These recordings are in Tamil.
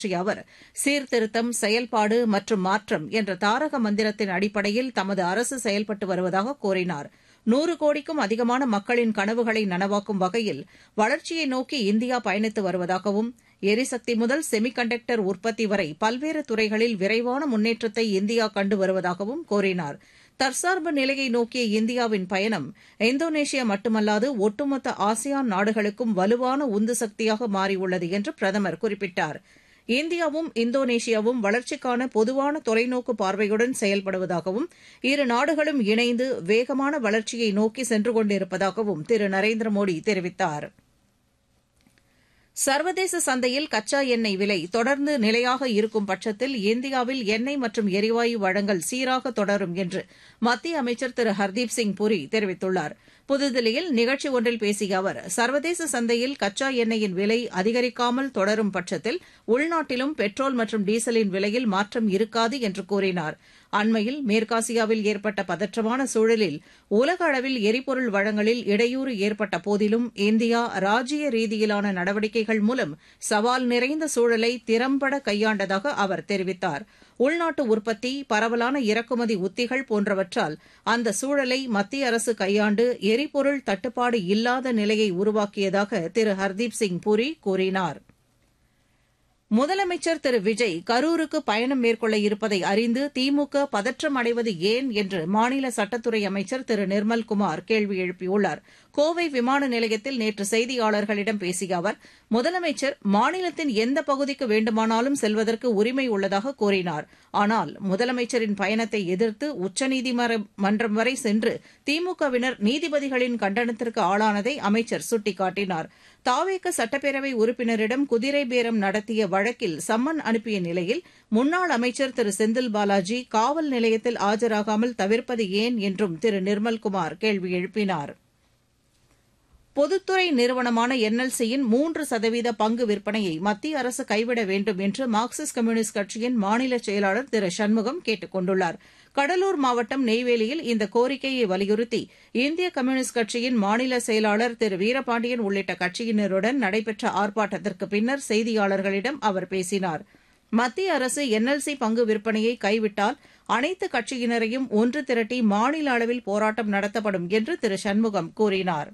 பற்றிய அவர் சீர்திருத்தம் செயல்பாடு மற்றும் மாற்றம் என்ற தாரக மந்திரத்தின் அடிப்படையில் தமது அரசு செயல்பட்டு வருவதாக கூறினார் நூறு கோடிக்கும் அதிகமான மக்களின் கனவுகளை நனவாக்கும் வகையில் வளர்ச்சியை நோக்கி இந்தியா பயணித்து வருவதாகவும் எரிசக்தி முதல் செமி கண்டக்டர் உற்பத்தி வரை பல்வேறு துறைகளில் விரைவான முன்னேற்றத்தை இந்தியா கண்டு வருவதாகவும் கூறினார் தற்சார்பு நிலையை நோக்கிய இந்தியாவின் பயணம் இந்தோனேஷியா மட்டுமல்லாது ஒட்டுமொத்த ஆசியான் நாடுகளுக்கும் வலுவான உந்து சக்தியாக மாறியுள்ளது என்று பிரதமர் குறிப்பிட்டார் இந்தியாவும் இந்தோனேஷியாவும் வளர்ச்சிக்கான பொதுவான தொலைநோக்கு பார்வையுடன் செயல்படுவதாகவும் இரு நாடுகளும் இணைந்து வேகமான வளர்ச்சியை நோக்கி சென்று கொண்டிருப்பதாகவும் திரு நரேந்திர மோடி தெரிவித்தார் சர்வதேச சந்தையில் கச்சா எண்ணெய் விலை தொடர்ந்து நிலையாக இருக்கும் பட்சத்தில் இந்தியாவில் எண்ணெய் மற்றும் எரிவாயு வழங்கல் சீராக தொடரும் என்று மத்திய அமைச்சர் திரு ஹர்தீப் சிங் புரி தெரிவித்துள்ளார் புதுதில்லியில் நிகழ்ச்சி ஒன்றில் பேசிய அவர் சர்வதேச சந்தையில் கச்சா எண்ணெயின் விலை அதிகரிக்காமல் தொடரும் பட்சத்தில் உள்நாட்டிலும் பெட்ரோல் மற்றும் டீசலின் விலையில் மாற்றம் இருக்காது என்று கூறினார் அண்மையில் மேற்காசியாவில் ஏற்பட்ட பதற்றமான சூழலில் உலக அளவில் எரிபொருள் வழங்கலில் இடையூறு ஏற்பட்ட போதிலும் இந்தியா ராஜ்ய ரீதியிலான நடவடிக்கைகள் மூலம் சவால் நிறைந்த சூழலை திறம்பட கையாண்டதாக அவர் தெரிவித்தார் உள்நாட்டு உற்பத்தி பரவலான இறக்குமதி உத்திகள் போன்றவற்றால் அந்த சூழலை மத்திய அரசு கையாண்டு எரிபொருள் தட்டுப்பாடு இல்லாத நிலையை உருவாக்கியதாக திரு ஹர்தீப் சிங் புரி கூறினார் முதலமைச்சர் திரு விஜய் கரூருக்கு பயணம் மேற்கொள்ள இருப்பதை அறிந்து திமுக பதற்றம் அடைவது ஏன் என்று மாநில சட்டத்துறை அமைச்சர் திரு நிர்மல்குமார் கேள்வி எழுப்பியுள்ளார் கோவை விமான நிலையத்தில் நேற்று செய்தியாளர்களிடம் பேசிய அவர் முதலமைச்சர் மாநிலத்தின் எந்த பகுதிக்கு வேண்டுமானாலும் செல்வதற்கு உரிமை உள்ளதாக கூறினார் ஆனால் முதலமைச்சரின் பயணத்தை எதிர்த்து உச்சநீதிமன்றம் வரை சென்று திமுகவினர் நீதிபதிகளின் கண்டனத்திற்கு ஆளானதை அமைச்சர் சுட்டிக்காட்டினார் தாவேக சட்டப்பேரவை உறுப்பினரிடம் குதிரை பேரம் நடத்திய வழக்கில் சம்மன் அனுப்பிய நிலையில் முன்னாள் அமைச்சர் திரு செந்தில் பாலாஜி காவல் நிலையத்தில் ஆஜராகாமல் தவிர்ப்பது ஏன் என்றும் திரு நிர்மல்குமார் கேள்வி எழுப்பினார் பொதுத்துறை நிறுவனமான என்எல்சியின் மூன்று சதவீத பங்கு விற்பனையை மத்திய அரசு கைவிட வேண்டும் என்று மார்க்சிஸ்ட் கம்யூனிஸ்ட் கட்சியின் மாநில செயலாளர் திரு சண்முகம் கேட்டுக் கொண்டுள்ளார் கடலூர் மாவட்டம் நெய்வேலியில் இந்த கோரிக்கையை வலியுறுத்தி இந்திய கம்யூனிஸ்ட் கட்சியின் மாநில செயலாளர் திரு வீரபாண்டியன் உள்ளிட்ட கட்சியினருடன் நடைபெற்ற ஆர்ப்பாட்டத்திற்கு பின்னர் செய்தியாளர்களிடம் அவர் பேசினார் மத்திய அரசு என்எல்சி பங்கு விற்பனையை கைவிட்டால் அனைத்து கட்சியினரையும் ஒன்று திரட்டி மாநில அளவில் போராட்டம் நடத்தப்படும் என்று திரு சண்முகம் கூறினார்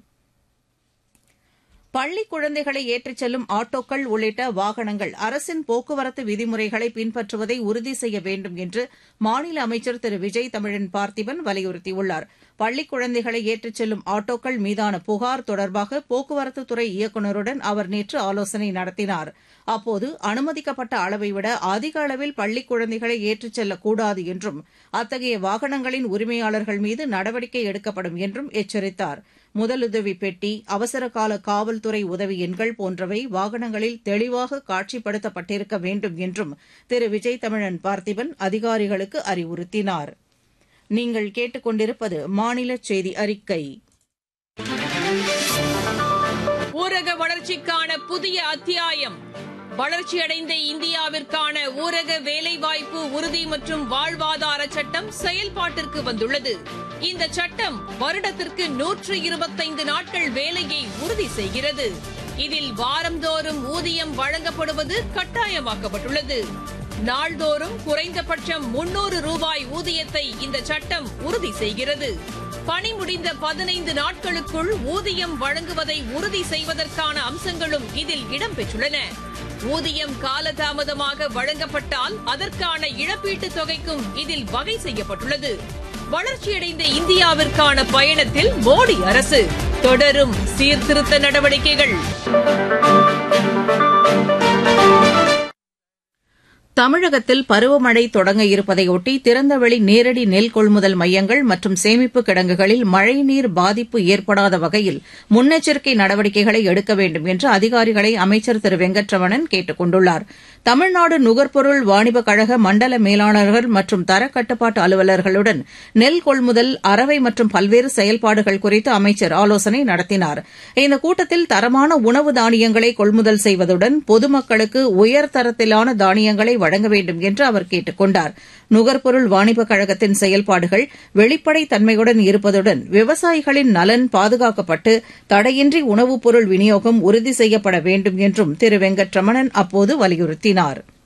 பள்ளி குழந்தைகளை ஏற்றிச் செல்லும் ஆட்டோக்கள் உள்ளிட்ட வாகனங்கள் அரசின் போக்குவரத்து விதிமுறைகளை பின்பற்றுவதை உறுதி செய்ய வேண்டும் என்று மாநில அமைச்சர் திரு விஜய் தமிழன் பார்த்திபன் வலியுறுத்தியுள்ளார் பள்ளி குழந்தைகளை ஏற்றிச் செல்லும் ஆட்டோக்கள் மீதான புகார் தொடர்பாக போக்குவரத்துத்துறை இயக்குநருடன் அவர் நேற்று ஆலோசனை நடத்தினார் அப்போது அனுமதிக்கப்பட்ட அளவை விட அதிக அளவில் பள்ளி குழந்தைகளை ஏற்றிச் செல்லக்கூடாது என்றும் அத்தகைய வாகனங்களின் உரிமையாளர்கள் மீது நடவடிக்கை எடுக்கப்படும் என்றும் எச்சரித்தார் முதலுதவி பெட்டி அவசரகால காவல்துறை உதவி எண்கள் போன்றவை வாகனங்களில் தெளிவாக காட்சிப்படுத்தப்பட்டிருக்க வேண்டும் என்றும் திரு விஜய் தமிழன் பார்த்திபன் அதிகாரிகளுக்கு அறிவுறுத்தினார் நீங்கள் கேட்டுக்கொண்டிருப்பது மாநில செய்தி அறிக்கை ஊரக வளர்ச்சிக்கான புதிய அத்தியாயம் வளர்ச்சியடைந்த இந்தியாவிற்கான ஊரக வேலைவாய்ப்பு உறுதி மற்றும் வாழ்வாதார சட்டம் செயல்பாட்டிற்கு வந்துள்ளது இந்த சட்டம் வருடத்திற்கு நூற்று இருபத்தைந்து நாட்கள் வேலையை உறுதி செய்கிறது இதில் வாரந்தோறும் ஊதியம் வழங்கப்படுவது கட்டாயமாக்கப்பட்டுள்ளது நாள்தோறும் குறைந்தபட்சம் முன்னூறு ரூபாய் ஊதியத்தை இந்த சட்டம் உறுதி செய்கிறது பணி முடிந்த பதினைந்து நாட்களுக்குள் ஊதியம் வழங்குவதை உறுதி செய்வதற்கான அம்சங்களும் இதில் இடம்பெற்றுள்ளன ஊதியம் காலதாமதமாக வழங்கப்பட்டால் அதற்கான இழப்பீட்டுத் தொகைக்கும் இதில் வகை செய்யப்பட்டுள்ளது வளர்ச்சியடைந்த இந்தியாவிற்கான பயணத்தில் மோடி அரசு தொடரும் சீர்திருத்த நடவடிக்கைகள் தமிழகத்தில் பருவமழை தொடங்க இருப்பதையொட்டி திறந்தவெளி நேரடி நெல் கொள்முதல் மையங்கள் மற்றும் சேமிப்பு கிடங்குகளில் மழைநீர் பாதிப்பு ஏற்படாத வகையில் முன்னெச்சரிக்கை நடவடிக்கைகளை எடுக்க வேண்டும் என்று அதிகாரிகளை அமைச்சர் திரு வெங்கட்ரமணன் கேட்டுக் கொண்டுள்ளார் தமிழ்நாடு நுகர்பொருள் வாணிபக் கழக மண்டல மேலாளர்கள் மற்றும் தரக்கட்டுப்பாட்டு அலுவலர்களுடன் நெல் கொள்முதல் அரவை மற்றும் பல்வேறு செயல்பாடுகள் குறித்து அமைச்சர் ஆலோசனை நடத்தினார் இந்த கூட்டத்தில் தரமான உணவு தானியங்களை கொள்முதல் செய்வதுடன் பொதுமக்களுக்கு உயர்தரத்திலான தானியங்களை வழங்க வேண்டும் என்று அவர் கேட்டுக் கொண்டார் நுகர்பொருள் வாணிபக் கழகத்தின் செயல்பாடுகள் வெளிப்படைத் தன்மையுடன் இருப்பதுடன் விவசாயிகளின் நலன் பாதுகாக்கப்பட்டு தடையின்றி உணவுப் பொருள் விநியோகம் உறுதி செய்யப்பட வேண்டும் என்றும் திரு வெங்கட்ரமணன் அப்போது வலியுறுத்தினாா்